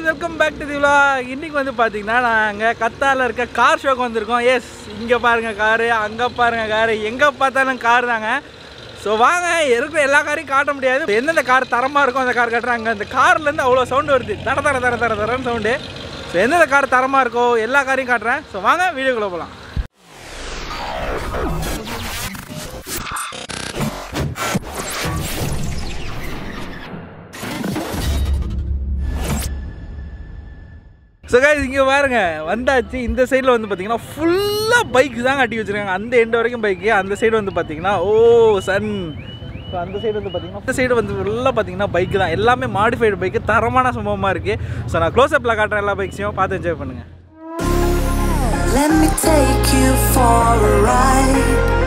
guys welcome back to திவ்லா இன்னைக்கு வந்து பார்த்தீங்கன்னா நாங்கள் கத்தாரில் இருக்க கார் ஷோக்கு வந்திருக்கோம் எஸ் இங்கே பாருங்கள் காரு அங்கே பாருங்கள் காரு எங்கே பார்த்தாலும் கார் தாங்க ஸோ வாங்க இருக்கிற எல்லா காரையும் காட்ட முடியாது எந்தெந்த கார் தரமாக இருக்கும் அந்த கார் காட்டுறாங்க அந்த கார்லேருந்து அவ்வளோ சவுண்டு வருது தர தர தர தர தரன்னு சவுண்டு ஸோ எந்தெந்த கார் தரமாக இருக்கோ எல்லா காரையும் காட்டுறேன் ஸோ வாங்க வீடியோக்குள்ளே போகலாம் ஸோ கைஸ் இங்கே பாருங்க வந்தாச்சு இந்த சைடில் வந்து பார்த்தீங்கன்னா ஃபுல்லாக பைக் தான் கட்டி வச்சுருக்காங்க அந்த எண்டு வரைக்கும் பைக்கு அந்த சைடு வந்து பார்த்தீங்கன்னா ஓ சன் ஸோ அந்த சைடு வந்து பார்த்தீங்கன்னா இந்த சைடு வந்து ஃபுல்லாக பார்த்தீங்கன்னா பைக் தான் எல்லாமே மாடிஃபைடு பைக்கு தரமான சம்பவமாக இருக்குது ஸோ நான் க்ளோஸ்அப்பில் காட்டுறேன் எல்லா பைக்ஸையும் பார்த்து என்ஜாய் பண்ணுங்கள் Let me take you for a ride.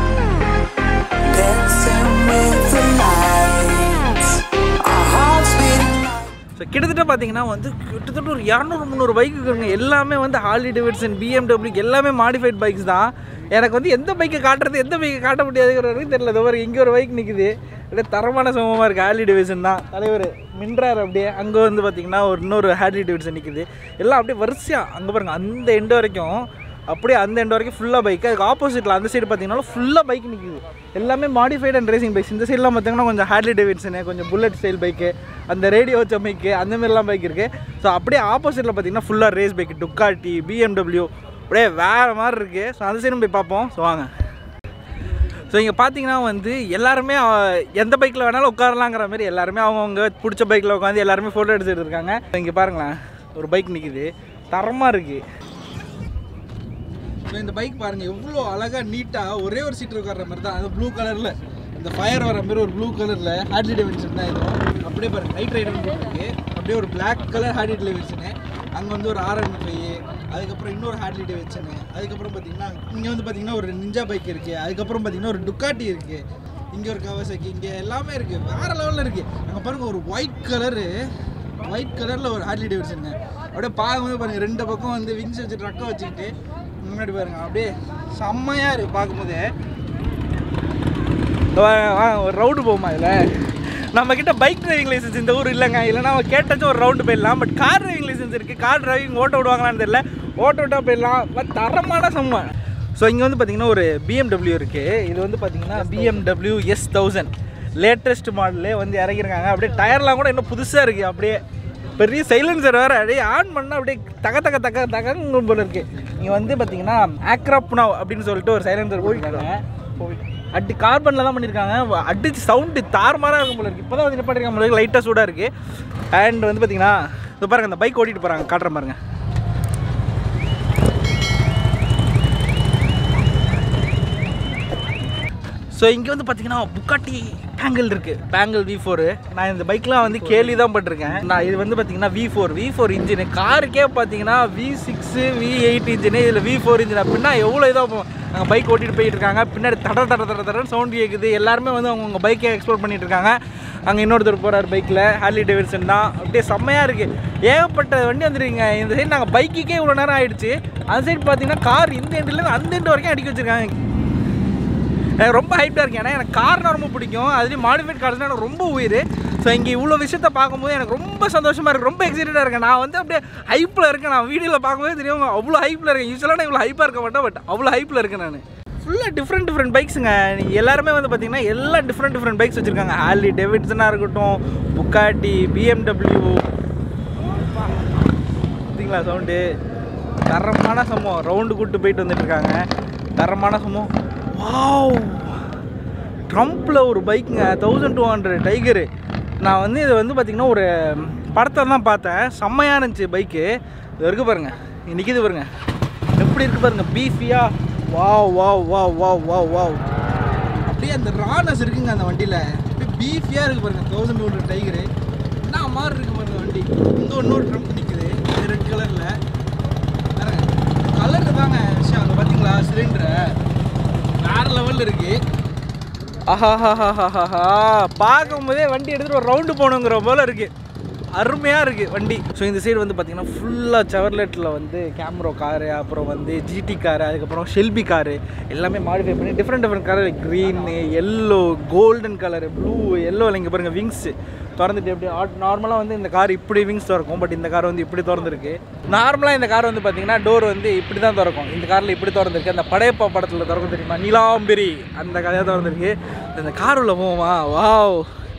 Dancing with the lights. Our hearts beating like so கிட்டத்தட்ட பார்த்தீங்கன்னா வந்து கிட்டத்தட்ட ஒரு இரநூறு முந்நூறு பைக் இருக்குங்க எல்லாமே வந்து ஹார்லி டேவிட்சன் பிஎம்டபிள்யூ எல்லாமே மாடிஃபைட் பைக்ஸ் தான் எனக்கு வந்து எந்த பைக்கை காட்டுறது எந்த பைக்கை காட்ட முடியாதுங்கிற வரைக்கும் தெரியல இதோ இங்கே ஒரு பைக் நிற்குது அப்படியே தரமான சமமாக இருக்குது ஹார்லி டேவிட்சன் தான் தலைவர் மின்றார் அப்படியே அங்கே வந்து பார்த்தீங்கன்னா ஒரு இன்னொரு ஹார்லி டேவிட்சன் நிற்குது எல்லாம் அப்படியே வரிசையாக அங்கே பாருங்கள் அந்த எண்டு வரைக்கும் அப்படியே அந்த எண்ட் வரைக்கும் ஃபுல்லாக பைக் அதுக்கு ஆப்போசிட்டில் அந்த சைடு பார்த்தீங்கன்னா ஃபுல்லாக பைக் நிற்குது எல்லாமே மாடிஃபைட் அண்ட் ரேசிங் பைக்ஸ் இந்த சைட்லாம் பார்த்தீங்கன்னா கொஞ்சம் ஹார்லி டேவிட்சனு கொஞ்சம் புல்லட் ஸ்டைல் பைக்கு அந்த ரேடியோ வச்ச பைக்கு அந்த மாதிரிலாம் பைக் இருக்குது ஸோ அப்படியே ஆப்போசிட்டில் பார்த்தீங்கன்னா ஃபுல்லாக ரேஸ் பைக் டுக்காட்டி பிஎம்டபிள்யூ அப்படியே வேறு மாதிரி இருக்குது ஸோ அந்த சைடும் போய் பார்ப்போம் ஸோ வாங்க ஸோ இங்கே பார்த்தீங்கன்னா வந்து எல்லாருமே அஹ், எந்த பைக்கில் வேணாலும் உட்காரலாங்கிற மாதிரி எல்லாருமே அவங்கவுங்க பிடிச்ச பைக்கில் உட்காந்து எல்லாருமே ஃபோட்டோ எடுத்துகிட்டு இருக்காங்க இங்கே பாருங்களேன் ஒரு பைக் நிற்குது தரமாக இருக்குது ஸோ இந்த பைக் பாருங்கள் எவ்வளோ அழகாக நீட்டாக ஒரே ஒரு சீட் உட்கார்ற மாதிரி தான் அது ப்ளூ கலரில் இந்த ஃபயர் வர மாதிரி ஒரு ப்ளூ கலரில் ஹார்ட்லி டேவிட்சன் தான் இதுவும் அப்படியே பாருங்க லைட் ரைடர் இருக்கு அப்படியே ஒரு Black கலர் ஹார்ட்லி டேவிட்சனு அங்கே வந்து ஒரு ஆர்என் ஃபை அதுக்கப்புறம் இன்னொரு ஹார்ட்லி டேவிட்சனு அதுக்கப்புறம் பார்த்தீங்கன்னா இங்கே வந்து பார்த்தீங்கன்னா ஒரு நிஞ்சா பைக் இருக்குது அதுக்கப்புறம் பார்த்தீங்கன்னா ஒரு டுக்காட்டி இருக்குது இங்கே ஒரு கவசக்கி இங்கே எல்லாமே இருக்குது வேறு லெவலில் இருக்குது அங்கே பாருங்கள் ஒரு ஒயிட் கலரு ஒயிட் கலரில் ஒரு ஹார்லி டேவிட்சனுங்க அப்படியே பார்க்கும்போது பாருங்கள் ரெண்டு பக்கம் வந்து விங்ஸ் வச்சு ட்ரக்கை வச்சுக்கிட்டு முன்னாடி பாருங்க அப்படியே செம்மையாக இருக்குது பார்க்கும்போது வாங்க, வாங்க, ஒரு ரவுண்டு போமா இதில் நம்ம கிட்ட பைக் டிரைவிங் லைசன்ஸ் இந்த ஊர் இல்லைங்க இல்லைனா அவன் கேட்டாச்சும் ஒரு ரவுண்டு போயிடலாம் பட் கார் டிரைவிங் லைசன்ஸ் இருக்குது கார் டிரைவிங் ஓட்ட விடுவாங்களான்னு தெரியல ஓட்ட விட்டா போயிடலாம் பட் தரமான செம்ம ஸோ இங்கே வந்து பார்த்தீங்கன்னா ஒரு பிஎம்டபிள்யூ இருக்குது இது வந்து பார்த்தீங்கன்னா பிஎம்டபிள்யூ எஸ் தௌசண்ட் லேட்டஸ்ட் மாடலே வந்து இறங்கியிருக்காங்க அப்படியே டயர்லாம் கூட இன்னும் புதுசாக இருக்குது அப்படியே பெரிய சைலன்சர் வேறு அப்படியே ஆன் பண்ணால் அப்படியே தக தக தக தகங்க போல இருக்கு இங்கே வந்து பார்த்தீங்கன்னா ஆக்ராப்னாவ் அப்படின்னு சொல்லிட்டு ஒரு சைலன்சர் போயிருக்காங்க அடி கார்பனில் தான் பண்ணியிருக்காங்க வ- அடிச்சு சவுண்டு தாறுமாறாக இருக்கும் போல இருக்கு இப்போ தான் வந்து நிப்பாட்டிருக்காங்க போல லைட்டாக சூடாக இருக்குது அண்ட் வந்து பார்த்தீங்கன்னா இப்போ பாருங்க அந்த பைக் ஓட்டிட்டு போகிறாங்க காட்டுறேன் பாருங்க ஸோ இங்கே வந்து பார்த்தீங்கன்னா புக்காட்டி பேங்கிள் இருக்குது பேங்கிள் வி ஃபோரு நான் இந்த பைக்லாம் வந்து கேள்வி தான் பட்டிருக்கேன் நான் இது வந்து பார்த்தீங்கன்னா V four V four engine காருக்கே பார்த்தீங்கன்னா V six V eight engine இதில் வி ஃபோர் இன்ஜின் அப்படின்னா எவ்வளோ இதாக அங்கே பைக் ஓட்டிட்டு போயிட்டு இருக்காங்க பின்னாடி தட தட தட தடன்னு சவுண்ட் கேட்குது எல்லாருமே வந்து அவங்கவுங்க பைக்கை எக்ஸ்ப்ளோர் பண்ணிட்டு இருக்காங்க அங்கே இன்னொருத்தர் போகிறார் பைக்கில் ஹார்லி டேவிட்சன் தான் அப்படியே செம்மையாக இருக்குது ஏகப்பட்ட வண்டி வந்துருக்கீங்க இந்த சைடு நாங்கள் பைக்குக்கே இவ்வளோ நேரம் ஆயிடுச்சு அந்த சைடு பார்த்தீங்கன்னா கார் இந்த எண்டுலேருந்து அந்த எண்டு வரைக்கும் அடிக்க வச்சிருக்காங்க எனக்கு ரொம்ப ஹைட்டாக இருக்கு ஏன்னா எனக்கு கார்னா ரொம்ப பிடிக்கும் அதுலேயும் மாடிஃபைட் கார்ஸ்னால் எனக்கு ரொம்ப உயிர் ஸோ இங்கே இவ்வளோ விஷயத்த பார்க்கும்போது எனக்கு ரொம்ப சந்தோஷமாக இருக்குது ரொம்ப எக்ஸைட்டடாக இருக்கேன் நான் வந்து அப்படியே ஹைப்பில் இருக்கேன் நான் வீடியோவில் பார்க்கும்போது தெரியும் அவ்வளோ ஹைப்பில் இருக்கேன் யூஸ்வலாக நான் இவ்வளோ ஹைப்பாக இருக்க மாட்டேன் பட் அவ்வளோ ஹைப்பில் இருக்கேன் நான் ஃபுல்லாக டிஃப்ரெண்ட் டிஃப்ரெண்ட் பைக்ஸுங்க எல்லாருமே வந்து பார்த்தீங்கன்னா எல்லா டிஃப்ரெண்ட் டிஃப்ரெண்ட் பைக்ஸ் வச்சுருக்காங்க ஹார்லி டேவிட்சனாக இருக்கட்டும் புக்காட்டி பிஎம்டபிள்யூ பார்த்தீங்களா சவுண்டு தரமான சம்பவம் ரவுண்டு கூட்டு போயிட்டு வந்துட்டு இருக்காங்க தரமான சம்பவம் வாவ் ட்ரம்ப்பில் ஒரு பைக்குங்க தௌசண்ட் டூ ஹண்ட்ரட் டைகரு நான் வந்து இதை வந்து பார்த்திங்கன்னா ஒரு படத்தை தான் பார்த்தேன் செம்மையாக இருந்துச்சு பைக்கு இது இருக்கு பாருங்க இங்க நிக்குது பாருங்க எப்படி இருக்கு பாருங்க பீஃபியா wow wow wow wow wow wow அப்படியே அந்த ரானஸ் இருக்குங்க அந்த வண்டியில் அப்படியே பீஃபியாக இருக்கு பாருங்க தௌசண்ட் டூ ஹண்ட்ரட் டைகரு என்ன மாதிரி இருக்கு பாருங்க வண்டி இங்கே இன்னொரு ட்ரம்ப் நிற்குது ரெட் கலரில் கலர் தாங்க விஷயம் அங்கே பார்த்தீங்களா சிலிண்டரை வேற லெவலில் இருக்கு ஆஹாஹாஹாஹா பார்க்கும்போதே வண்டி எடுத்துகிட்டு ஒரு ரவுண்டு போகணுங்கிற போல இருக்கு அருமையாக இருக்குது வண்டி ஸோ இந்த சைடு வந்து பார்த்தீங்கன்னா ஃபுல்லாக செவர்லெட்டில் வந்து கேமரோ காரு அப்புறம் வந்து ஜிடி காரு அதுக்கப்புறம் ஷெல்பி காரு எல்லாமே மாடிஃபை பண்ணி different different colour green yellow golden colour blue yellow இங்கே பாருங்கள் விங்ஸு திறந்துட்டு எப்படி நார்மலாக வந்து இந்த கார் இப்படி விங்ஸ் திறக்கும் பட் இந்த கார் வந்து இப்படி திறந்துருக்கு நார்மலாக இந்த கார் வந்து பார்த்தீங்கன்னா டோர் வந்து இப்படி தான் திறக்கும் இந்த காரில் இப்படி திறந்துருக்கு அந்த படையப்பா படத்தில் திறக்கும் தெரியுமா நீலாம்பரி அந்த கதையாக திறந்துருக்கு இந்த கார் உள்ள போவோமா வாவ்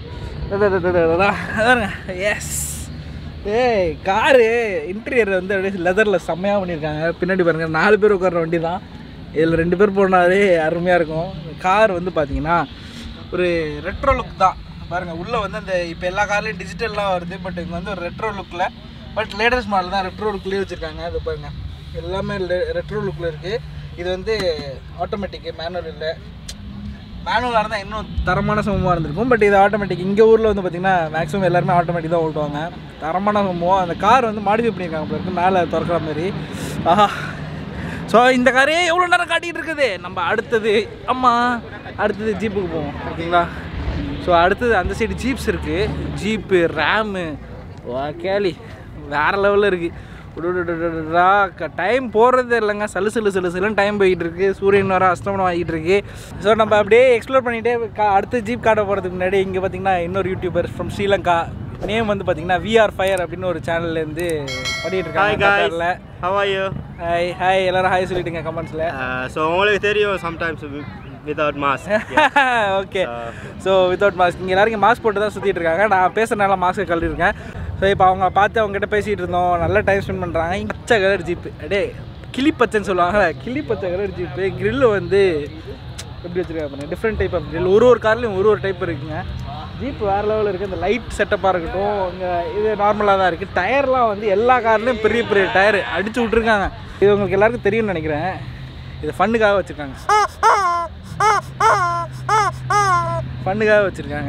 அதாங்க எஸ் ஏய் காரு இன்டீரியர் வந்து அப்படியே லெதரில் செம்மையாக பண்ணியிருக்காங்க பின்னாடி பாருங்கள் நாலு பேர் உட்கார்ற வண்டி தான் இதில் ரெண்டு பேர் போனாலே அருமையாக இருக்கும் கார் வந்து பார்த்தீங்கன்னா ஒரு ரெட்ரோ லுக் தான் பாருங்கள் உள்ளே வந்து அந்த இப்போ எல்லா கார்லேயும் டிஜிட்டல்லாம் வருது பட் இங்கே வந்து ஒரு ரெட்ரோ லுக்கில் பட் லேட்டஸ்ட் மாடல் தான் ரெட்ரோ லுக்லேயே வச்சுருக்காங்க அது பாருங்கள் எல்லாமே ரெட்ரோ லுக்கில் இருக்குது இது வந்து ஆட்டோமேட்டிக்கு மேனுவல் இல்லை மேனுவலாக இருந்தால் இன்னும் தரமான சமமாக இருந்திருக்கும் பட் இது ஆட்டோமேட்டிக் இங்கே ஊரில் வந்து பார்த்திங்கன்னா மேக்ஸிமம் எல்லாருமே ஆட்டோமேட்டிக் தான் ஓட்டுவாங்க தரமான சமம் அந்த கார் வந்து மாடிஃபை பண்ணியிருக்காங்க போல இருக்கு மேலே திறக்கிற மாதிரி ஆஹா ஸோ இந்த காரே எவ்வளோ நேரம் காட்டிகிட்டு இருக்குது நம்ம அடுத்தது ஆமாம் அடுத்தது ஜீப்புக்கு போவோம் ஓகேங்களா ஸோ அடுத்தது அந்த சைடு ஜீப்ஸ் இருக்குது ஜீப்பு ரேமு வா கேலி வேறு லெவலில் இருக்குது டைம் போகிறதே இல்லைங்க சலு சலு சலு சலுன்னு டைம் போய்கிட்டு இருக்கு சூரியன் வர அஸ்தமனம் ஆகிட்டு இருக்கு ஸோ நம்ம அப்படியே எக்ஸ்ப்ளோர் பண்ணிகிட்டே கா அடுத்த ஜீப் காட்ட போகிறதுக்கு முன்னாடி இங்கே பார்த்தீங்கன்னா இன்னொரு யூடியூபர் ஃப்ரம் ஸ்ரீலங்கா நேம் வந்து பார்த்தீங்கன்னா விஆர் ஃபயர் அப்படின்னு ஒரு சேனல்லேருந்து பண்ணிட்டு Hi இருக்காங்க guys, கத்தாரில் how are you? Hi hi எல்லாரும் ஹாய் சொல்லிட்டுங்க கமெண்ட்ஸில் Uh, so உங்களுக்கு தெரியும் sometimes wi- without mask. Yeah. Okay Uh, so without mask இங்கே எல்லாரும் மாஸ்க் போட்டு தான் சுற்றிட்டு இருக்காங்க நான் பேசுறதுனால மாஸ்க்கை கழட்டிருக்கேன் ஸோ இப்போ அவங்க பார்த்து அவங்ககிட்ட பேசிகிட்டு இருந்தோம் நல்ல டைம் ஸ்பெண்ட் பண்ணுறாங்க பச்சை கலர் ஜீப்பு அடே கிளி பச்சைன்னு சொல்லுவாங்கல்ல கிளி பச்சை கலர் ஜீப்பு கிரில்லு வந்து எப்படி வச்சுருக்காங்க பாருங்க டிஃப்ரெண்ட் டைப் ஆஃப் grill ஒரு ஒரு கார்லேயும் ஒரு ஒரு டைப் இருக்குங்க ஜீப் வேறு லெவலில் இருக்குது இந்த லைட் செட்டப்பாக இருக்கட்டும் இங்கே இது நார்மலாக தான் இருக்குது டயர்லாம் வந்து எல்லா கார்லேயும் பெரிய பெரிய டயர் அடிச்சு விட்ருக்காங்க இது உங்களுக்கு எல்லாருக்கும் தெரியும்னு நினைக்கிறேன் இது ஃபண்ணுக்காக வச்சுருக்காங்க ஃபண்ணுக்காக வச்சுருக்காங்க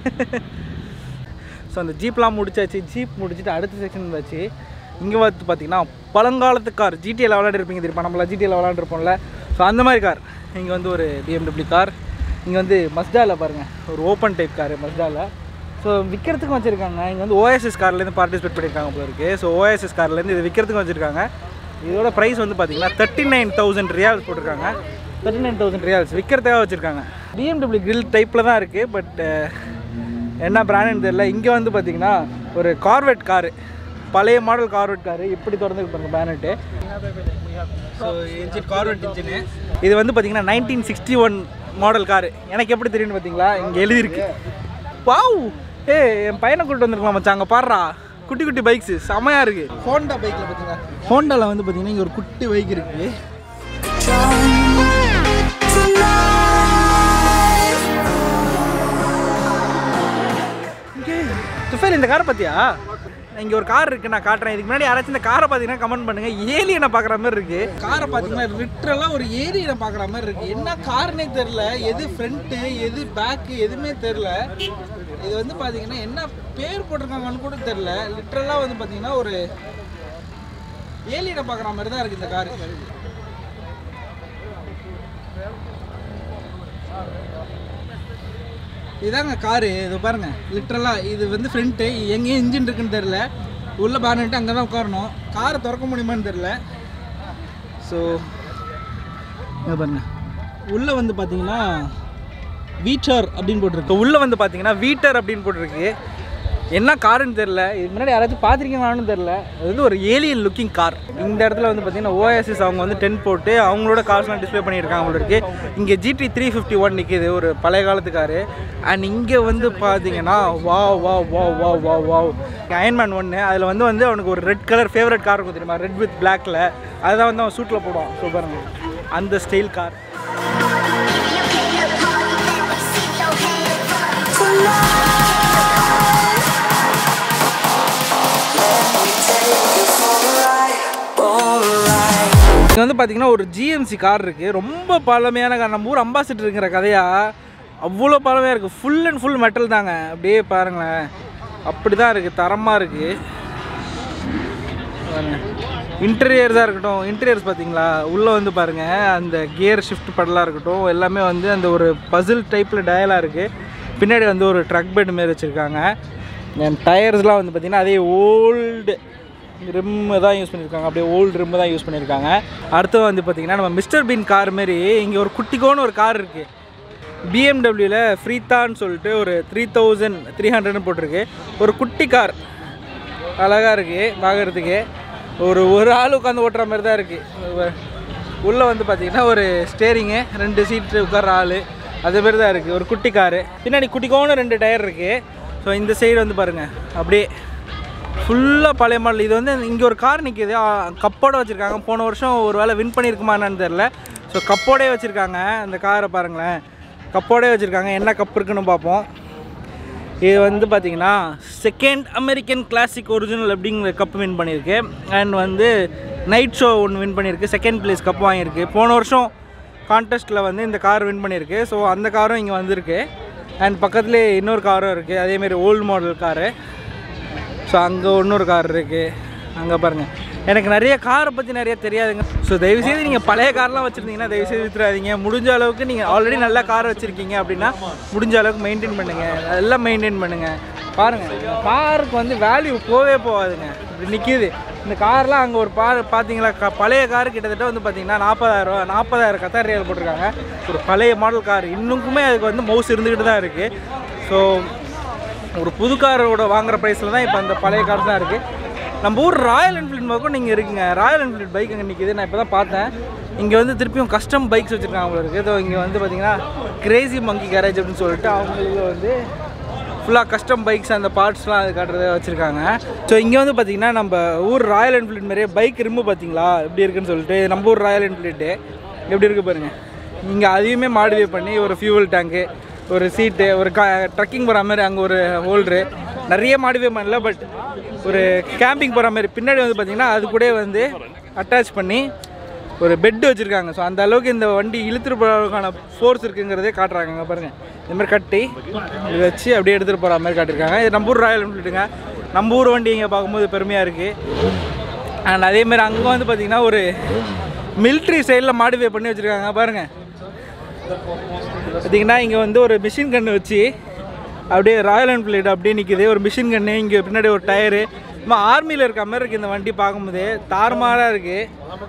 ஸோ அந்த ஜீப்லாம் முடிச்சாச்சு ஜீப் முடிச்சுட்டு அடுத்த செக்ஷன் வந்தாச்சு இங்கே வந்து பார்த்தீங்கன்னா பழங்காலத்து கார் ஜிடிஎல் விளாண்டுருப்பீங்க தெரியுமா நம்மள ஜிடிஎல் விளாண்டுருப்போம்ல ஸோ அந்த மாதிரி கார் இங்கே வந்து ஒரு பிஎம்டபிள்யூ கார் இங்கே வந்து மஸ்டாவில் பாருங்கள் ஒரு ஓப்பன் டைப் கார் மஸ்டாவில் ஸோ விற்கிறதுக்கும் வச்சுருக்காங்க இங்கே வந்து ஓஎஸ்எஸ் கார்லேருந்து பார்ட்டிசிபேட் பண்ணியிருக்காங்க போல இருக்குது ஸோ ஓஎஸ்எஸ் கார்லேருந்து இது விற்கிறதுக்கும் வச்சுருக்காங்க இதோட ப்ரைஸ் வந்து பார்த்தீங்கன்னா தேர்ட்டி நைன் தௌசண்ட் ரியால்ஸ் போட்டிருக்காங்க தேர்ட்டி நைன் தௌசண்ட் ரியால்ஸ் விற்கிறதுக்காக வச்சுருக்காங்க பிஎம்டபிள்யூ grill டைப்பில் தான் இருக்குது பட் என்ன பிராண்டுன்னு தெரியல இங்கே வந்து பார்த்தீங்கன்னா ஒரு கார்வெட் காரு பழைய மாடல் கார்வெட் காரு இப்படி திறந்துருக்கு பாருங்க bonnet so engine Corvette engine இது வந்து பார்த்தீங்கன்னா nineteen sixty one model car எனக்கு எப்படி தெரியும்னு பார்த்தீங்களா இங்கே எழுதியிருக்கு வாவ் ஏ என் பையனை கூப்பிட்டு வந்திருக்கலாம் மச்சான் அங்கே பாடுறா குட்டி குட்டி பைக்ஸு செமையாக இருக்குது ஹோண்டா பைக்கில் பார்த்தீங்களா ஹோண்டாவில் வந்து பார்த்தீங்கன்னா இங்கே ஒரு குட்டி பைக் இருக்குது துஃபேல் இந்த காரை பார்த்தியா இங்கே ஒரு கார் இருக்குது நான் காட்டுறேன் இதுக்கு முன்னாடி யாராச்சும் இந்த காரை பார்த்தீங்கன்னா கமெண்ட் பண்ணுங்க ஏலியனை பார்க்குற மாதிரி இருக்கு காரை பார்த்தீங்கன்னா லிட்டரலாக ஒரு ஏலியனை பார்க்குற மாதிரி இருக்கு என்ன கார்னே தெரில எது ஃப்ரண்ட்டு எது பேக்கு எதுவுமே தெரில இது வந்து பார்த்தீங்கன்னா என்ன பேர் போட்டிருக்காங்கன்னு கூட தெரில லிட்டரலாக வந்து பார்த்தீங்கன்னா ஒரு ஏலியனை பார்க்குற மாதிரி தான் இருக்குது இந்த காரு இதாங்க காரு இது பாருங்க லிட்ரலாக இது வந்து ஃப்ரண்ட்டு எங்கேயும் இன்ஜின் இருக்குன்னு தெரில உள்ள பேனட்டு அங்கே தான் உட்காரணும் காரை திறக்க முடியுமான்னு தெரில ஸோ இங்க பாருங்க உள்ளே வந்து பார்த்தீங்கன்னா வீட்டர் அப்படின்னு போட்டிருக்கு உள்ளே வந்து பார்த்தீங்கன்னா வீட்டர் அப்படின்னு போட்டிருக்கு என்ன காருன்னு தெரில இதுக்கு முன்னாடி யாராச்சும் பார்த்துருக்கீங்களான்னு தெரில அது வந்து ஒரு ஏலியன் லுக்கிங் கார் இந்த இடத்துல வந்து பார்த்தீங்கன்னா ஓஎஸ்எஸ் அவங்க வந்து டென்ட் போட்டு அவங்களோட கார்ஸ்லாம் டிஸ்ப்ளே பண்ணியிருக்காங்க அவங்களுக்கு இங்கே ஜிடி த்ரீ ஃபிஃப்டி ஒன் நிற்கிது ஒரு பழைய காலத்து காரு அண்ட் இங்கே வந்து பார்த்தீங்கன்னா வா வா வா வா வா வா அயன்மேன் ஒன்று அதில் வந்து வந்து அவனுக்கு ஒரு ரெட் கலர் ஃபேவரட் கார் இருக்கும் தெரியுமா ரெட் வித் பிளாக்ல அதுதான் வந்து அவன் சூட்டில் போடுவான் ஸோ பாருங்க அந்த ஸ்டைல் கார் இங்கே வந்து பார்த்தீங்கன்னா ஒரு ஜிஎம்சி கார் இருக்குது ரொம்ப பழமையான கார் நம்ம ஊர் அம்பாசிடர் இருக்கிற கதையா அவ்வளோ பழமையாக இருக்குது ஃபுல் அண்ட் ஃபுல் மெட்டல் தாங்க அப்படியே பாருங்களேன் அப்படி தான் இருக்குது தரமாக இருக்குது இன்டீரியர்ஸாக இருக்கட்டும் இன்டீரியர்ஸ் பார்த்தீங்களா உள்ளே வந்து பாருங்கள் அந்த கியர் ஷிஃப்ட் படலாக இருக்கட்டும் எல்லாமே வந்து அந்த ஒரு பசில் டைப்பில் டயலாக இருக்குது பின்னாடி வந்து ஒரு ட்ரக் பெட் மாரி வச்சுருக்காங்க டயர்ஸ்லாம் வந்து பார்த்திங்கன்னா அதே ஓல்டு ரிம்மு தான் யூஸ் பண்ணியிருக்காங்க அப்படியே ஓல்டு ரிம்மு தான் யூஸ் பண்ணியிருக்காங்க அடுத்து வந்து பார்த்திங்கன்னா நம்ம மிஸ்டர் பீன் கார் மாரி இங்கே ஒரு குட்டிக்கோன்னு ஒரு கார் இருக்குது பிஎம்டபிள்யூவில் ஃப்ரீத்தான்னு சொல்லிட்டு ஒரு த்ரீ தௌசண்ட் த்ரீ ஹண்ட்ரட்னு போட்டிருக்கு ஒரு குட்டி கார் அழகாக இருக்குது பார்க்குறதுக்கு ஒரு ஒரு ஆள் உட்காந்து ஓட்டுற மாதிரி தான் இருக்குது உள்ளே வந்து பார்த்தீங்கன்னா ஒரு ஸ்டேரிங்கு ரெண்டு சீட்டு உட்கார ஆள் அது மாதிரி தான் இருக்குது ஒரு குட்டி காரு பின்னாடி குட்டிக்கோன்னு ரெண்டு டயர் இருக்குது ஸோ இந்த சைடு வந்து பாருங்கள் அப்படியே ஃபுல்லாக பழைய மாடல் இது வந்து இங்கே ஒரு கார் நிற்கிது கப்போட வச்சுருக்காங்க போன வருஷம் ஒரு வேளை வின் பண்ணியிருக்குமா என்னன்னு தெரில ஸோ கப்போடே வச்சுருக்காங்க அந்த காரை பாருங்களேன் கப்போடே வச்சுருக்காங்க என்ன கப் இருக்குன்னு பார்ப்போம் இது வந்து பார்த்தீங்கன்னா செகண்ட் அமெரிக்கன் கிளாசிக் ஒரிஜினல் அப்படிங்கிற கப் வின் பண்ணியிருக்கு அண்ட் வந்து நைட் ஷோ ஒன்று வின் பண்ணியிருக்கு செகண்ட் பிளேஸ் கப் வாங்கியிருக்கு போன வருஷம் கான்டெஸ்ட்டில் வந்து இந்த கார் வின் பண்ணியிருக்கு ஸோ அந்த காரும் இங்கே வந்திருக்கு அண்ட் பக்கத்துலேயே இன்னொரு காரும் இருக்குது அதேமாரி ஓல்டு மாடல் காரு ஸோ அங்கே இன்னொரு கார் இருக்குது அங்கே பாருங்கள் எனக்கு நிறைய காரை பற்றி நிறைய தெரியாதுங்க ஸோ தயவுசெய்து நீங்கள் பழைய கார்லாம் வச்சுருந்தீங்கன்னா தயவுசெய்து வித்துறாதீங்க முடிஞ்ச அளவுக்கு நீங்கள் ஆல்ரெடி நல்ல கார் வச்சுருக்கீங்க அப்படின்னா முடிஞ்ச அளவுக்கு மெயின்டைன் பண்ணுங்கள் நல்லா மெயின்டைன் பண்ணுங்கள் பாருங்கள் காருக்கு வந்து வேல்யூ போவே போகாதுங்க இப்படி நிற்கிது இந்த கார்லாம் அங்கே ஒரு பா பார்த்தீங்களா க பழைய கார் கிட்டத்தட்ட வந்து பார்த்தீங்கன்னா நாற்பதாயிரரூவா நாற்பதாயிரம் கத்தார் ரியால் போட்டிருக்காங்க ஒரு பழைய மாடல் கார் இன்னுக்குமே அதுக்கு வந்து மவுஸ் இருந்துக்கிட்டு தான் இருக்குது ஸோ ஒரு புது காரோட வாங்குற ப்ரைஸில் தான் இப்போ அந்த பழைய கார் தான் இருக்குது நம்ம ஊர் ராயல் என்ஃபீல்டு பக்கம் நீங்கள் இருக்குங்க ராயல் என்ஃபீல்டு பைக் அங்கே நிற்கிது நான் இப்போ தான் பார்த்தேன் இங்கே வந்து திருப்பியும் கஸ்டம் பைக்ஸ் வச்சுருக்காங்க அவங்களுக்கு இதோ இங்கே வந்து பார்த்தீங்கன்னா கிரேசி மங்கி கேரேஜ் அப்படின்னு சொல்லிட்டு அவங்களுக்கு வந்து ஃபுல்லாக கஸ்டம் பைக்ஸ் அந்த பார்ட்ஸ்லாம் அது காட்டுறத வச்சுருக்காங்க ஸோ இங்கே வந்து பார்த்தீங்கன்னா நம்ம ஊர் ராயல் என்ஃபீல்டு மாதிரியே பைக் ரிம்மு பார்த்தீங்களா எப்படி இருக்குன்னு சொல்லிட்டு நம்ம ஊர் ராயல் என்ஃபீல்டு எப்படி இருக்குது பாருங்கள் இங்கே அதையுமே மாடிஃபை பண்ணி ஒரு ஃபியூவல் டேங்க்கு ஒரு சீட்டு ஒரு கா ட்ரக்கிங் போகிற மாதிரி அங்கே ஒரு ஹோல்ட்ரு நிறைய மாடிஃபை பண்ணல பட் ஒரு கேம்பிங் போகிற மாதிரி பின்னாடி வந்து பார்த்திங்கன்னா அது கூட வந்து அட்டாச் பண்ணி ஒரு பெட் வச்சுருக்காங்க ஸோ அந்த அளவுக்கு இந்த வண்டி இழுத்துட்டு போகிறதுக்கான ஃபோர்ஸ் இருக்குங்கிறதே காட்டுறாங்க அங்கே பாருங்கள் இந்த மாதிரி கட்டி இது வச்சு அப்படியே எடுத்துகிட்டு போகிற மாதிரி காட்டியிருக்காங்க இது நம்ம ஊர் ராயல் என்ஃபீல்டுங்க நம்ம ஊர் வண்டி இங்கே பார்க்கும்போது பெருமையாக இருக்குது அண்ட் அதேமாதிரி அங்கே வந்து பார்த்திங்கன்னா ஒரு மிலிட்ரி சைடில் மாடிஃபை பண்ணி வச்சுருக்காங்க பாருங்கள் பார்த்தீங்கன்னா இங்கே வந்து ஒரு மிஷின் கன்று வச்சு அப்படியே ராயல் என்ஃபீல்டு அப்படியே நிற்கிது ஒரு மிஷின் கன்று இங்கே பின்னாடி ஒரு டயரு நம்ம ஆர்மியில் இருக்க மாதிரி இருக்குது இந்த வண்டி பார்க்கும்போது தாறுமாறாக இருக்குது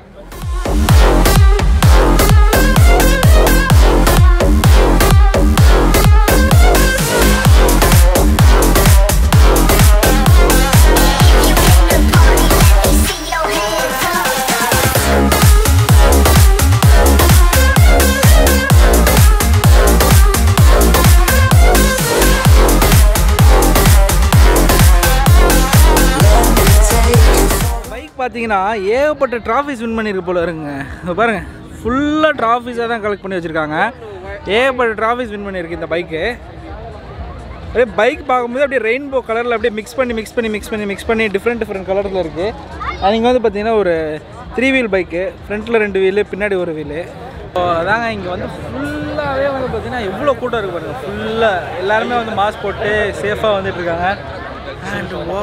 பைக் பார்த்தீங்கன்னா ஏகப்பட்ட ட்ராஃபிஸ் வின் பண்ணியிருக்கு போல இருங்க இங்க பாருங்க ஃபுல்லாக ட்ராஃபிஸாக தான் கலெக்ட் பண்ணி வச்சுருக்காங்க ஏகப்பட்ட ட்ராஃபிஸ் வின் பண்ணியிருக்கு இந்த பைக்கு அப்படியே பைக் பார்க்கும்போது அப்படியே ரெயின்போ கலரில் அப்படியே மிக்ஸ் பண்ணி மிக்ஸ் பண்ணி மிக்ஸ் பண்ணி மிக்ஸ் பண்ணி டிஃப்ரெண்ட் டிஃப்ரெண்ட் கலரில் இருக்குது அது இங்கே வந்து பார்த்தீங்கன்னா ஒரு த்ரீ வீல் பைக்கு ஃப்ரண்ட்டில் ரெண்டு வீலு பின்னாடி ஒரு வீலு ஸோ அதாங்க இங்கே வந்து ஃபுல்லாகவே வந்து பார்த்தீங்கன்னா எவ்வளோ கூட்டம் இருக்குது பாருங்கள் ஃபுல்லாக எல்லாருமே வந்து மாஸ்க் போட்டு சேஃபாக வந்துட்டு இருக்காங்க அண்ட் ஓ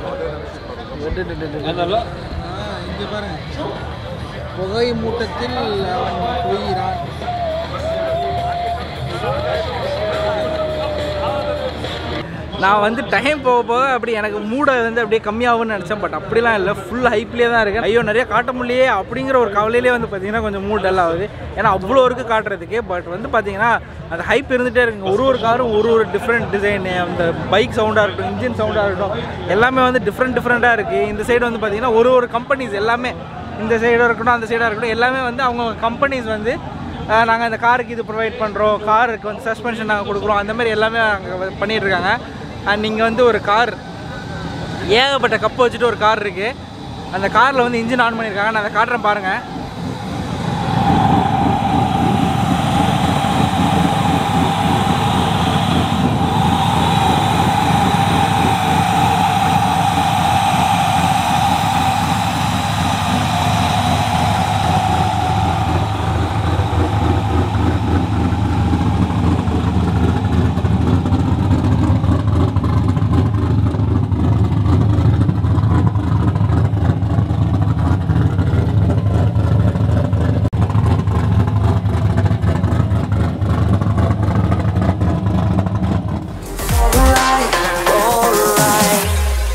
இங்கே பாருங்க புகை மூட்டத்தில் அவன் போகிறான் நான் வந்து டைம் போக போக அப்படி எனக்கு மூடை வந்து அப்படியே கம்மியாகும்னு நினச்சேன் பட் அப்படிலாம் இல்லை ஃபுல் ஹைப்லேயே தான் இருக்கேன் ஐயோ நிறைய காட்ட முடியலையே அப்படிங்கிற ஒரு கவலையிலே வந்து பார்த்தீங்கன்னா கொஞ்சம் மூட் டல் ஆகுது ஏன்னா அவ்வளோ இருக்குது காட்டுறதுக்கு பட் வந்து பார்த்தீங்கன்னா அந்த ஹைப் இருந்துகிட்டே இருக்குங்க ஒரு ஒரு காரும் ஒரு ஒரு டிஃப்ரெண்ட் டிசைனு அந்த பைக் சவுண்டாக இருக்கட்டும் இன்ஜின் சவுண்டாக இருக்கட்டும் எல்லாமே வந்து டிஃப்ரெண்ட் டிஃப்ரெண்ட்டாக இருக்குது இந்த சைடு வந்து பார்த்தீங்கன்னா ஒரு ஒரு கம்பெனிஸ் எல்லாமே இந்த சைடாக இருக்கட்டும் அந்த சைடாக இருக்கட்டும் எல்லாமே வந்து அவங்க கம்பெனிஸ் வந்து நாங்கள் இந்த காருக்கு இது ப்ரொவைட் பண்ணுறோம் காருக்கு வந்து சஸ்பென்ஷன் நாங்கள் கொடுக்குறோம் அந்த மாதிரி எல்லாமே அங்கே பண்ணிகிட்டு இருக்காங்க அண்ட் நீங்கள் வந்து ஒரு கார் ஏகப்பட்ட கப்பு வச்சுட்டு ஒரு கார் இருக்குது அந்த காரில் வந்து இன்ஜின் ஆன் பண்ணியிருக்காங்க நான் அதை காட்டுறேன் பாருங்கள் Alright, alright.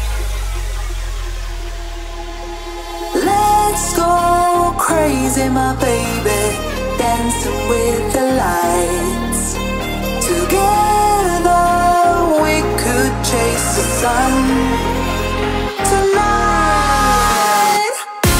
Let's go crazy, my baby, dancing with the lights. Together we could chase the sun tonight.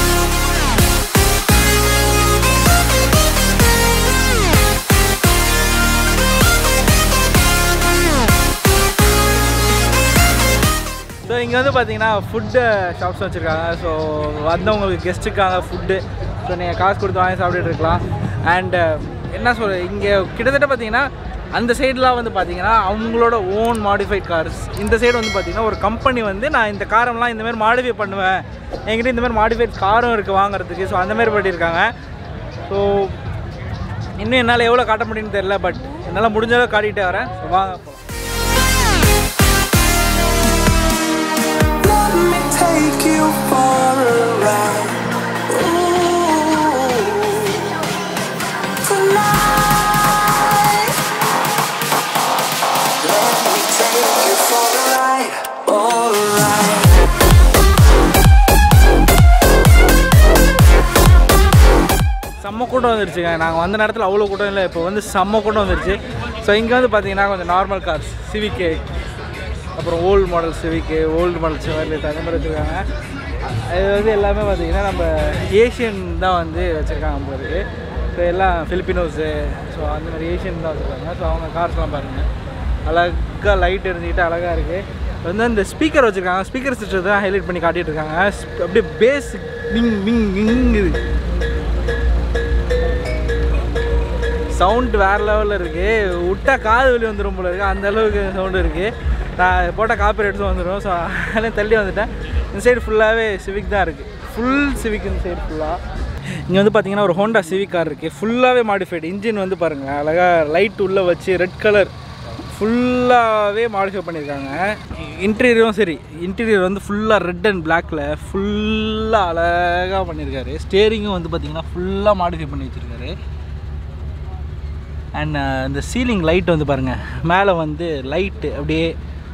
So இங்கே வந்து பார்த்தீங்கன்னா ஃபுட்டு ஷாப்ஸ் வச்சுருக்காங்க ஸோ வந்தவங்களுக்கு கெஸ்ட்டுக்காக ஃபுட்டு ஸோ நீங்கள் காசு கொடுத்து வாங்கி சாப்பிட்டுட்டு இருக்கலாம் அண்டு என்ன சொல்ற இங்கே கிட்டத்தட்ட பார்த்தீங்கன்னா அந்த சைடெலாம் வந்து பார்த்தீங்கன்னா அவங்களோட ஓன் மாடிஃபைட் கார்ஸ் இந்த சைடு வந்து பார்த்தீங்கன்னா ஒரு கம்பெனி வந்து நான் இந்த காரெல்லாம் இந்த மாதிரி மாடிஃபை பண்ணுவேன் என்கிட்ட இந்த மாதிரி மாடிஃபைட் காரும் இருக்குது வாங்குறதுக்கு ஸோ அந்த மாதிரி பண்ணியிருக்காங்க ஸோ இன்னும் என்னால் எவ்வளோ காட்ட முடியும்னு தெரியல பட் என்னால் முடிஞ்ச அளவுக்கு காட்டிகிட்டே வரேன் ஸோ வாங்க போகலாம் Let me take you for a ride. Ooh, tonight. Let me take you for a ride. Alright. செம்ம கூட்டம் வந்துருச்சுங்க நாங்கள் வந்த நேரத்தில் அவ்வளோ கூட்டம் இல்லை இப்போ வந்து செம்ம கூட்டம் வந்துருச்சு ஸோ இங்கே வந்து பார்த்தீங்கன்னா கொஞ்சம் நார்மல் கார்ஸ் சிவிக்கு அப்புறம் old model Civic old model Chevrolet அந்த மாதிரி வச்சுருக்காங்க இது வந்து எல்லாமே பார்த்தீங்கன்னா நம்ம ஏஷியன் தான் வந்து வச்சுருக்காங்க போகிறது ஸோ எல்லாம் ஃபிலிப்பினோஸு ஸோ அந்த மாதிரி ஏஷியன் தான் வச்சுருக்காங்க ஸோ அவங்க கார்ஸ்லாம் பாருங்கள் அழகாக லைட் எரிஞ்சிக்கிட்டு அழகாக இருக்குது வந்து இந்த ஸ்பீக்கர் வச்சுருக்காங்க ஸ்பீக்கர் சிஸ்டத்தை தான் ஹைலைட் பண்ணி காட்டிகிட்டு இருக்காங்க ஸ்ப்- அப்படியே பேஸ் மிங் மிங் மிங்குது சவுண்ட் வேறு லெவலில் இருக்குது விட்டா காது வலி வந்துடும் போல இருக்குது அந்த அளவுக்கு சவுண்டு இருக்குது நான் போட்ட காப்பி எடுத்து வந்துடும் ஸோ அதனால தள்ளி வந்துட்டேன் இந்த சைடு ஃபுல்லாகவே சிவிக் தான் இருக்குது ஃபுல் சிவிக் இந்த சைடு ஃபுல்லாக இங்கே வந்து பார்த்தீங்கன்னா ஒரு ஹோண்டா சிவிக் கார் இருக்குது ஃபுல்லாகவே மாடிஃபைடு இன்ஜின் வந்து பாருங்கள் அழகாக லைட் உள்ளே வச்சு ரெட் கலர் ஃபுல்லாகவே மாடிஃபை பண்ணியிருக்காங்க இன்டீரியரும் சரி இன்டீரியர் வந்து ஃபுல்லாக ரெட் அண்ட் பிளாக்கில் ஃபுல்லாக அழகாக பண்ணியிருக்காரு ஸ்டேரிங்கும் வந்து பார்த்தீங்கன்னா ஃபுல்லாக மாடிஃபை பண்ணி வச்சுருக்காரு அண்ட் இந்த சீலிங் லைட் வந்து பாருங்கள் மேலே வந்து லைட்டு அப்படியே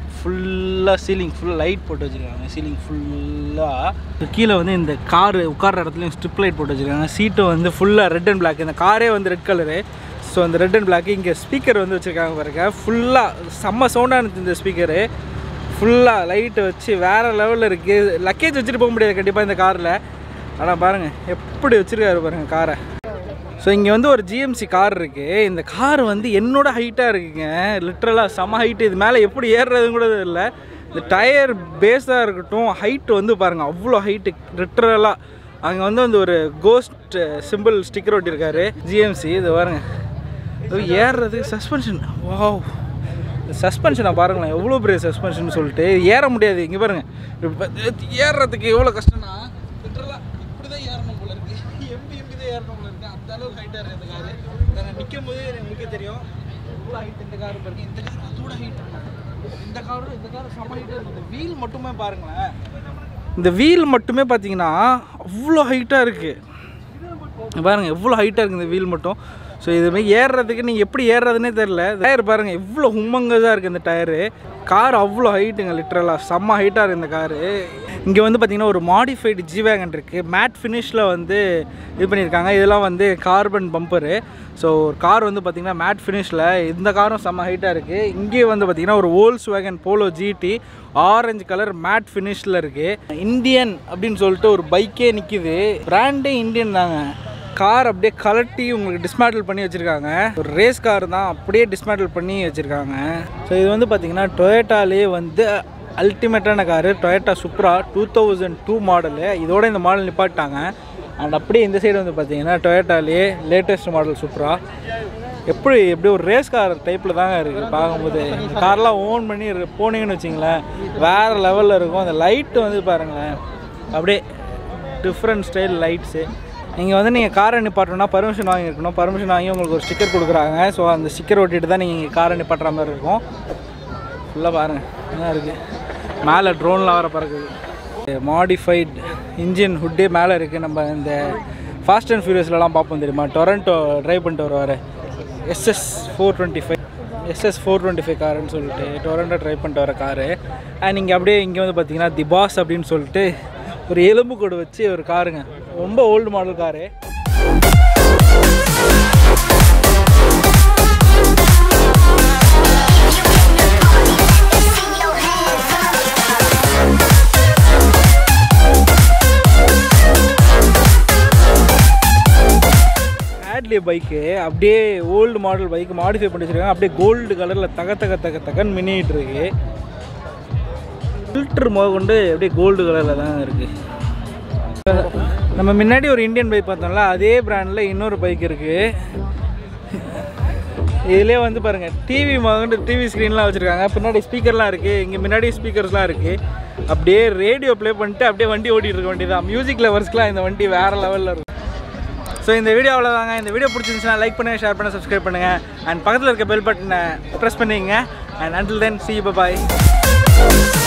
ஃபுல்லாக சீலிங் ஃபுல்லாக லைட் போட்டு வச்சுருக்காங்க சீலிங் ஃபுல்லாக கீழே வந்து இந்த காரு உட்கார்ற இடத்துலையும் ஸ்ட்ரிப் லைட் போட்டு வச்சுருக்காங்க சீட்டும் வந்து ஃபுல்லாக ரெட் அண்ட் பிளாக் இந்த காரே வந்து ரெட் கலரு ஸோ அந்த ரெட் அண்ட் பிளாக் இங்கே ஸ்பீக்கர் வந்து வச்சுருக்காங்க பாருங்க ஃபுல்லாக செம்ம சவுண்டாக இருந்துச்சு இந்த ஸ்பீக்கரு ஃபுல்லாக லைட்டு வச்சு வேறு லெவலில் இருக்குது லக்கேஜ் வச்சுட்டு போக முடியாது கண்டிப்பாக இந்த காரில் ஆனால் பாருங்கள் எப்படி வச்சுருக்காரு பாருங்கள் காரை ஸோ இங்கே வந்து ஒரு ஜிஎம்சி கார் இருக்குது இந்த கார் வந்து என்னோட ஹைட்டாக இருக்குங்க லிட்ரலாக செம ஹைட்டு இது மேலே எப்படி ஏறுறதுன்னு கூட இல்லை இந்த டயர் பேஸாக இருக்கட்டும் ஹைட் வந்து பாருங்கள் அவ்வளோ ஹைட்டு லிட்ரலாக அங்கே வந்து வந்து ஒரு கோஸ்ட் சிம்பிள் ஸ்டிக்கர் ஒட்டியிருக்காரு ஜிஎம்சி இது பாருங்க இது ஏறுறதுக்கு சஸ்பென்ஷன் வாவ் சஸ்பென்ஷனை பாருங்களேன் எவ்வளோ பெரிய சஸ்பென்ஷன் சொல்லிட்டு ஏற முடியாது இங்கே பாருங்க இப்ப ஏறுறதுக்கு எவ்வளோ கஷ்டம்னா லிட்ரலாக இப்படி தான் ஏறணும் போல இருக்கு எம்பி எம்பி தான் ஏறணும் போல இருக்கு அந்த அளவுக்கு ஹைட்டாக இருக்குது இந்த காரு நான் நிற்கும் போது எனக்கு தெரியும் எவ்வளோ ஹைட் இந்த கார் பாருங்க இந்த கார் அதோட ஹைட் இந்த காரும் இந்த காரும் செம ஹைட்டாக இருக்குது இந்த வீல் மட்டுமே பாருங்களேன் இந்த வீல் மட்டுமே பார்த்தீங்கன்னா அவ்வளோ ஹைட்டாக இருக்குது பாருங்கள் எவ்வளோ ஹைட்டாக இருக்குது இந்த வீல் மட்டும் ஸோ இதுமாதிரி ஏறுறதுக்கு நீங்கள் எப்படி ஏறுறதுனே தெரில டயர் பாருங்கள் எவ்வளோ ஹும்மங்கஸாக இருக்குது இந்த டயரு கார் அவ்வளோ ஹைட்டுங்க லிட்ரலாக செம்ம ஹைட்டாக இருக்குது இந்த காரு இங்கே வந்து பார்த்திங்கன்னா ஒரு மாடிஃபைடு ஜி வேகன் இருக்குது மேட் ஃபினிஷில் வந்து இது பண்ணியிருக்காங்க இதெல்லாம் வந்து கார்பன் பம்பரு ஸோ ஒரு கார் வந்து பார்த்திங்கன்னா மேட் ஃபினிஷில் இந்த காரும் செம்ம ஹைட்டாக இருக்குது இங்கே வந்து பார்த்திங்கன்னா ஒரு Volkswagen Polo GT orange colour matte ஃபினிஷில் இருக்குது இந்தியன் அப்படின்னு சொல்லிட்டு ஒரு பைக்கே நிற்கிது பிராண்டே இந்தியன் தாங்க கார் அப்படியே கலட்டி உங்களுக்கு டிஸ்மேண்டில் பண்ணி வச்சுருக்காங்க ஒரு ரேஸ் கார் தான் அப்படியே டிஸ்மேண்டில் பண்ணி வச்சுருக்காங்க ஸோ இது வந்து பார்த்திங்கன்னா டொயேட்டாலே வந்து அல்டிமேட்டான car Toyota Supra two thousand two model இதோட இந்த மாடல் நிப்பாட்டாங்க அண்ட் அப்படியே இந்த சைடு வந்து பார்த்தீங்கன்னா டொயேட்டாலே லேட்டஸ்ட் மாடல் சுப்ரா எப்படி எப்படி ஒரு ரேஸ் கார் டைப்பில் தாங்க இருக்குது பார்க்கும்போது இந்த கார்லாம் ஓன் பண்ணி இரு- போனீங்கன்னு வச்சிங்களேன் வேறு லெவலில் இருக்கும் அந்த லைட்டு வந்து பாருங்களேன் அப்படியே டிஃப்ரெண்ட் ஸ்டைல் லைட்ஸு நீங்கள் வந்து நீங்கள் காரை நிப்பாட்டணும்னா பர்மிஷன் வாங்கியிருக்கணும் பர்மிஷன் வாங்கி உங்களுக்கு ஒரு ஸ்டிக்கர் கொடுக்குறாங்க ஸோ அந்த ஸ்டிக்கர் ஒட்டிட்டு தான் நீங்கள் காரை நிப்பாட்டுற மாதிரி இருக்கும் ஃபுல்லாக பாருங்கள் நல்லா இருக்குது மேலே ட்ரோன்லாம் வர பறக்குது மாடிஃபைட் இன்ஜின் ஹுட்டே மேலே இருக்குது நம்ம இந்த ஃபாஸ்ட் அண்ட் ஃபியூரியஸ்லலாம் பார்ப்போம் தெரியுமா டொரண்டோ ட்ரைவ் பண்ணிட்டு வருவார் SS four twenty five SS four twenty five காருன்னு சொல்லிட்டு டொரண்டோ ட்ரைவ் பண்ணிட்டு வர காரு அண்ட் இங்கே அப்படியே இங்கே வந்து பார்த்தீங்கன்னா தி பாஸ் அப்படின்னு சொல்லிட்டு ஒரு எலும்பு கோடு வச்சு ஒரு காருங்க ரொம்ப ஓல்டு மாடல் காரு பைக்கு அப்படியே ஓல்டு மாடல் பைக் மாடிஃபை பண்ணி வச்சிருக்காங்க அப்படியே கோல்டு கலரில் தக தக தக தகன்னு மின்னிட்டு இருக்கு ஃபில்டர் முத கொண்டு அப்படியே கோல்டு கலரில் தான் இருக்குது நம்ம முன்னாடி ஒரு இந்தியன் பைக் பார்த்தோம்ல அதே பிராண்டில் இன்னொரு பைக் இருக்குது இதுலேயே வந்து பாருங்கள் டிவி முதல்ல டிவி ஸ்க்ரீன்லாம் வச்சுருக்காங்க பின்னாடி ஸ்பீக்கர்லாம் இருக்குது இங்கே முன்னாடி ஸ்பீக்கர்ஸ்லாம் இருக்குது அப்படியே ரேடியோ ப்ளே பண்ணிட்டு அப்படியே வண்டி ஓட்டிகிட்டு இருக்க வேண்டியதான் மியூசிக் லவர்ஸ்க்குலாம் இந்த வண்டி வேறு லெவலில் இருக்கும் ஸோ இந்த வீடியோ அவ்வளோதாங்க இந்த வீடியோ பிடிச்சிருந்துச்சுன்னா லைக் பண்ணுங்கள் ஷேர் பண்ண சப்ஸ்கிரைப் பண்ணுங்கள் அண்ட் பக்கத்தில் இருக்க பெல் பட்டனை ப்ரெஸ் பண்ணிங்க and until then see bye